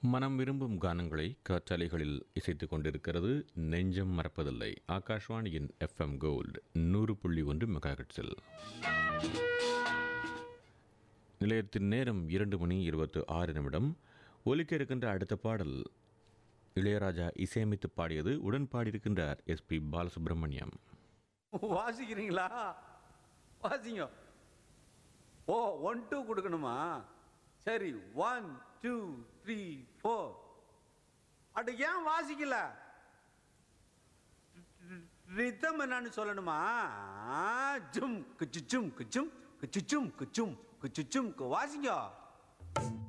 மனம் விரும்பும் கானங்களை காற்றாலைகளில் இசைத்துக் கொண்டிருக்கிறது நெஞ்சம் மறப்பதில்லை ஆகாஷ்வாணியின் எஃப்எம் கோல்டு நூறு புள்ளி ஒன்று மெகாஹெட்ஸில் நிலையத்தின் நேரம் இரண்டு மணி இருபத்து ஆறு நிமிடம் ஒலிக்க இருக்கின்ற அடுத்த பாடல் இளையராஜா இசையமைத்து பாடியது உடன் பாடியிருக்கின்றார் எஸ்பி பாலசுப்ரமணியம் வாசிக்கிறீங்களா வாசிங்க ஓ ஒன் டூ கொடுக்கணுமா சரி ஒன் டூ த்ரீ ஃபோர் அட ஏன் வாசிக்கல ரித்தம் என்னன்னு சொல்லணுமா ஆ, ஜும் குச்சுச்சும் குச்சும் குச்சுச்சும் குச்சும் குச்சுச்சும் கு- வாசிங்க